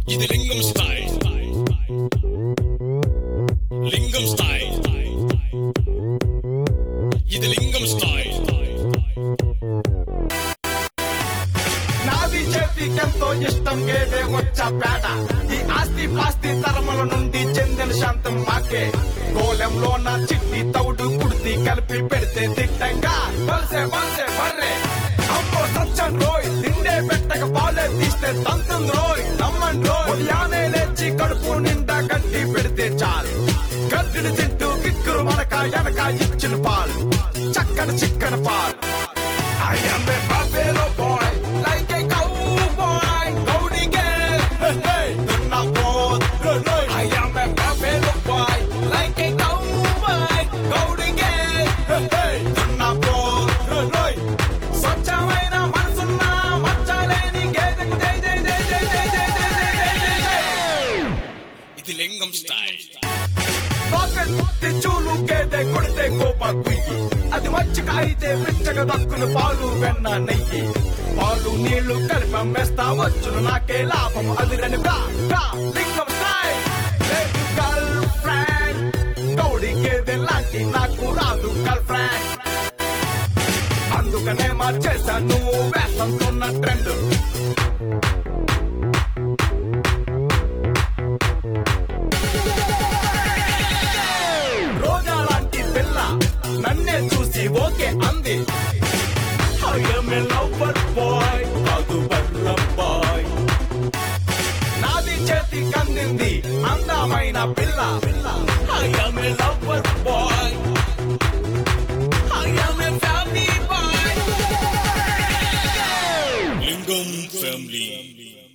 ఇది లింగం స్టైల్ లింగం స్టైల్ ఇది లింగం స్టైల్ నాది చేతికెంతో ఇష్టం గేదే వచ్చా పేట ఈ ఆస్తి పాస్తి తరముల నుండి చెందిన శాంతం మాకే గోలెంలో నా చిట్టి తౌడు కుర్తి కలిపి పెడితే తిట్టంగా వలసే వలసే బర్రే అమ్మో సచ్చం రోయ్ తిండే పెట్టక పాలే తీస్తే తంతం రోయ్ నమ్మన్ రోయ్ ఉదయానే లేచి కడుపు నిండా గడ్డి పెడితే చాలు గడ్డిని తింటూ కిక్కురు మనక ఎనక ఇచ్చిన పాలు చక్కని చిక్కని పాలు I am a buffalo boy, like a cowboy, Cody girl. Hey, hey, do not both. Hey, hey. I am a buffalo boy, like a cowboy, Cody girl. Hey, hey, do not both. Hey, hey. స్వచ్ఛమైన మనసున్న మచ్చలేని గేదెకు జై జై జై జై జై జై జై జై జై జై జై ఇది లింగం స్టైల్ పాకెట్ చూలు గేదె కొడితే కోప కుయ్యి అది మచ్చిక అయితే పిచ్చగా దక్కును పాలు వెన్న నెయ్యి పాలు నీళ్లు కలిపి అమ్మేస్తా వచ్చును నాకే లాభం అది రని బ్రా బ్రా లింగం స్టైల్ లేదు గర్ల్ ఫ్రెండ్ గౌడి గేదె లాంటి నాకు రాదు గర్ల్ ఫ్రెండ్ అందుకనే మార్చేశాను వేసంతున్న ట్రెండ్ రోజా లాంటి పిల్ల నన్నే చూసి ఓకే అంది లవ్వర్ బాయ్ కాదు బాయ్ నాది చేతి కందింది అందమైన పిల్ల లవ్వర్ బాయ్ ఫ్యామిలీ బాయ్ లింగం ఫ్యామిలీ